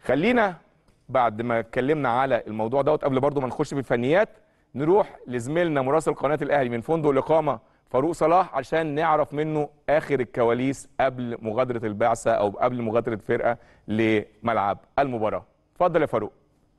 خلينا بعد ما اتكلمنا على الموضوع دوت قبل برضو ما نخش في الفنيات نروح لزميلنا مراسل قناه الاهلي من فندق الاقامه فاروق صلاح عشان نعرف منه اخر الكواليس قبل مغادره البعثه او قبل مغادره الفرقه لملعب المباراه اتفضل يا فاروق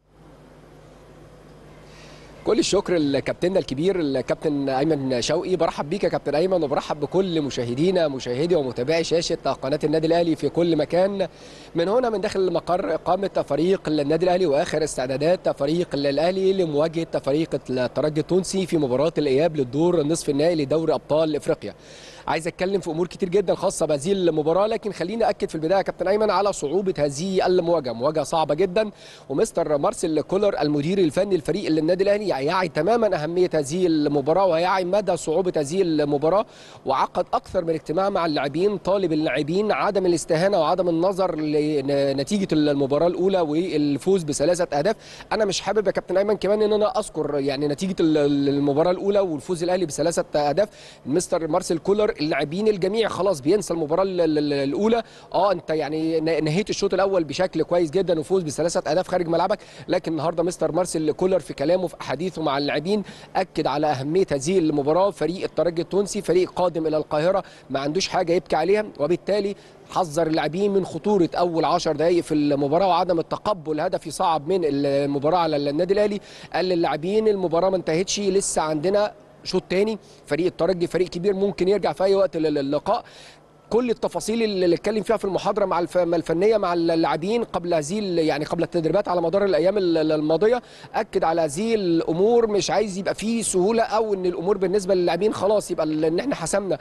كل الشكر لكابتننا الكبير الكابتن ايمن شوقي برحب بيك يا كابتن ايمن وبرحب بكل مشاهدينا مشاهدي ومتابعي شاشه قناه النادي الاهلي في كل مكان من هنا من داخل مقر اقامه فريق النادي الاهلي واخر استعدادات فريق الاهلي لمواجهه فريق الترجي التونسي في مباراه الاياب للدور النصف النهائي لدوري ابطال افريقيا عايز اتكلم في امور كتير جدا خاصه بهذه المباراه لكن خليني اكد في البدايه يا كابتن ايمن على صعوبه هذه المواجهه مواجهه صعبه جدا ومستر مارسيل كولر المدير الفني للفريق النادي الاهلي يعي تماما اهميه هذه المباراه ويعي مدى صعوبه هذه المباراه وعقد اكثر من اجتماع مع اللاعبين طالب اللاعبين عدم الاستهانه وعدم النظر لنتيجه المباراه الاولى والفوز بثلاثه اهداف انا مش حابب يا كابتن ايمن كمان ان انا اذكر يعني نتيجه المباراه الاولى والفوز الاهلي بثلاثه اهداف مستر مارسيل كولر اللاعبين الجميع خلاص بينسى المباراه الاولى اه انت يعني نهيت الشوط الاول بشكل كويس جدا وفوز بثلاثه اهداف خارج ملعبك لكن النهارده مستر مارسيل كولر في كلامه في احاديثه مع اللاعبين اكد على اهميه هذه المباراه فريق الترجي التونسي فريق قادم الى القاهره ما عندوش حاجه يبكي عليها وبالتالي حذر اللاعبين من خطوره اول 10 دقائق في المباراه وعدم التقبل هدف يصعب من المباراه على النادي الاهلي قال للاعبين المباراه ما انتهتش لسه عندنا شوط تاني فريق الترجي فريق كبير ممكن يرجع في اي وقت للقاء كل التفاصيل اللي اتكلم فيها في المحاضره مع الفنيه مع اللاعبين قبل هذه يعني قبل التدريبات على مدار الايام الماضيه اكد على هذه الامور مش عايز يبقى فيه سهوله او ان الامور بالنسبه للاعبين خلاص يبقى ان احنا حسمنا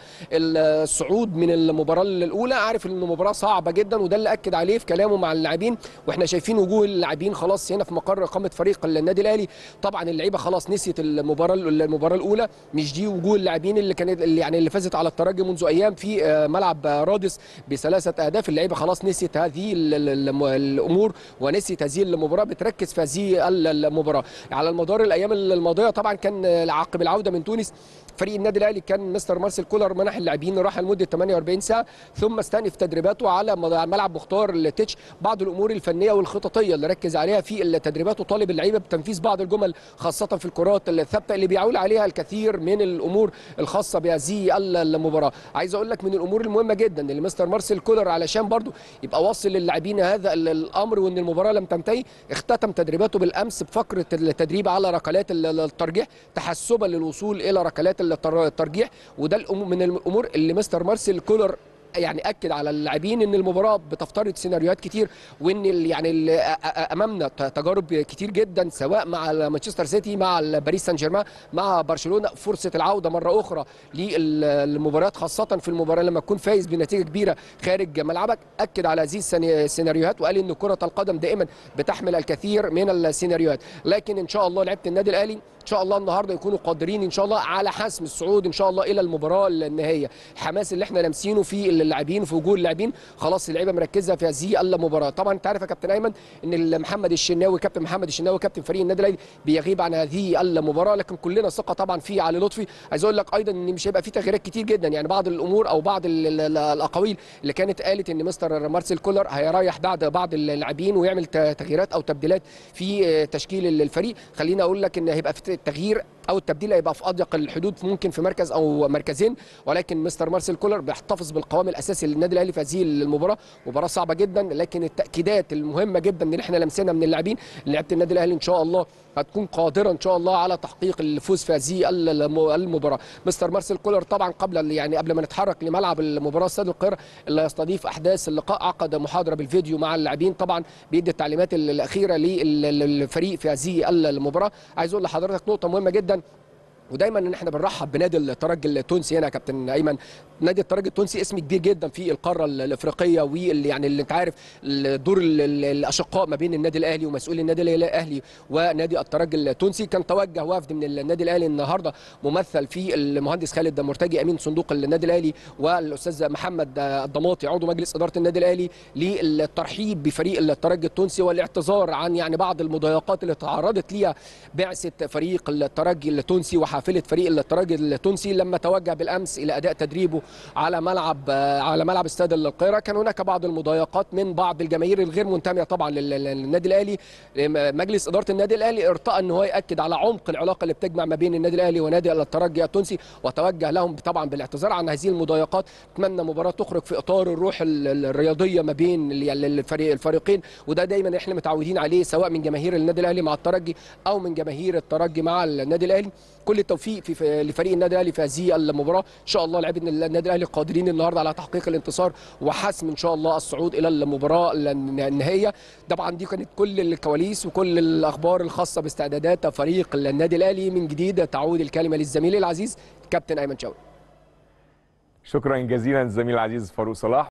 الصعود من المباراه الاولى عارف ان المباراه صعبه جدا وده اللي اكد عليه في كلامه مع اللاعبين واحنا شايفين وجوه اللاعبين خلاص هنا في مقر اقامه فريق النادي الاهلي طبعا اللعيبه خلاص نسيت المباراه المباراه الاولى مش دي وجوه اللاعبين اللي كانت اللي يعني اللي فازت على الترجي منذ ايام في ملعب ملعب رادس بثلاثه اهداف اللعيبه خلاص نسيت هذه الامور ونسيت هذه المباراه بتركز في هذه المباراه على المدار الايام الماضيه طبعا كان عقب العوده من تونس فريق النادي الاهلي كان مستر مارسيل كولر منح اللاعبين راحه لمده 48 ساعه ثم استأنف تدريباته على ملعب مختار التتش بعض الامور الفنيه والخططيه اللي ركز عليها في التدريبات وطالب اللعيبه بتنفيذ بعض الجمل خاصه في الكرات الثابته اللي بيعول عليها الكثير من الامور الخاصه بهذه المباراه عايز اقول لك من الامور المهمه جدا اللي مستر مارسيل كولر علشان برضو يبقى واصل للاعبين هذا الامر وان المباراه لم تنتهي اختتم تدريباته بالامس بفقره التدريب على ركلات الترجيح تحسبا للوصول الى ركلات الترجيح وده من الامور اللي مستر مارسيل كولر يعني اكد على اللاعبين ان المباراه بتفترض سيناريوهات كتير وان يعني امامنا تجارب كتير جدا سواء مع مانشستر سيتي مع باريس سان جيرمان مع برشلونه فرصه العوده مره اخرى للمباريات خاصه في المباراه لما تكون فايز بنتيجه كبيره خارج ملعبك اكد على هذه السيناريوهات وقال ان كره القدم دائما بتحمل الكثير من السيناريوهات لكن ان شاء الله لعيبه النادي الاهلي ان شاء الله النهارده يكونوا قادرين ان شاء الله على حسم الصعود ان شاء الله الى المباراه النهائيه الحماس اللي احنا لامسينه في اللاعبين في وجوه اللاعبين خلاص اللعيبه مركزه في هذه المباراه طبعا انت عارف يا كابتن ايمن ان محمد الشناوي كابتن محمد الشناوي كابتن فريق النادي الاهلي بيغيب عن هذه المباراه لكن كلنا ثقه طبعا في علي لطفي عايز اقول لك ايضا ان مش هيبقى في تغييرات كتير جدا يعني بعض الامور او بعض الاقاويل اللي كانت قالت ان مستر مارسيل كولر هيريح بعد بعض اللاعبين ويعمل تغييرات او تبديلات في تشكيل الفريق خليني اقول لك ان هيبقى في تغيير او التبديل هيبقى في اضيق الحدود ممكن في مركز او مركزين ولكن مستر مارسيل كولر بيحتفظ بالقوام الاساسي للنادي الاهلي في هذه المباراه مباراه صعبه جدا لكن التاكيدات المهمه جدا اللي احنا لمسنا من اللاعبين لعيبه النادي الاهلي ان شاء الله هتكون قادره ان شاء الله على تحقيق الفوز في هذه المباراه مستر مارسيل كولر طبعا قبل يعني قبل ما نتحرك لملعب المباراه استاد القاهره اللي يستضيف احداث اللقاء عقد محاضره بالفيديو مع اللاعبين طبعا بيدي التعليمات الاخيره للفريق في هذه المباراه عايز اقول لحضرتك نقطه مهمه جدا ودايما ان احنا بنرحب بنادي الترجي التونسي هنا يا كابتن ايمن نادي الترجي التونسي اسم كبير جدا في القاره الافريقيه واللي يعني اللي انت عارف دور الاشقاء ما بين النادي الاهلي ومسؤولي النادي الاهلي ونادي الترجي التونسي كان توجه وفد من النادي الاهلي النهارده ممثل في المهندس خالد مرتجي امين صندوق النادي الاهلي والاستاذ محمد الضماطي عضو مجلس اداره النادي الاهلي للترحيب بفريق الترجي التونسي والاعتذار عن يعني بعض المضايقات اللي تعرضت ليها بعثه فريق الترجي التونسي وحاليا حافله فريق الترجي التونسي لما توجه بالامس الى اداء تدريبه على ملعب آه، على ملعب استاد القاهره كان هناك بعض المضايقات من بعض الجماهير الغير منتميه طبعا لل- لل- للنادي الاهلي مجلس اداره النادي الاهلي ارتأى ان هو ياكد على عمق العلاقه اللي بتجمع ما بين النادي الاهلي ونادي الترجي التونسي وتوجه لهم طبعا بالاعتذار عن هذه المضايقات اتمنى مباراه تخرج في اطار الروح ال- ال- الرياضيه ما بين ال- ال- الفريق الفريقين وده دايما احنا متعودين عليه سواء من جماهير النادي الاهلي مع الترجي او من جماهير الترجي مع النادي الاهلي كل التوفيق في- في لفريق النادي الاهلي في هذه المباراه ان شاء الله لاعبين النادي الاهلي قادرين النهارده على تحقيق الانتصار وحسم ان شاء الله الصعود الى المباراه النهائيه طبعا دي كانت كل الكواليس وكل الاخبار الخاصه باستعدادات فريق النادي الاهلي من جديد تعود الكلمه للزميل العزيز كابتن ايمن شوقي شكرا جزيلا الزميل العزيز فاروق صلاح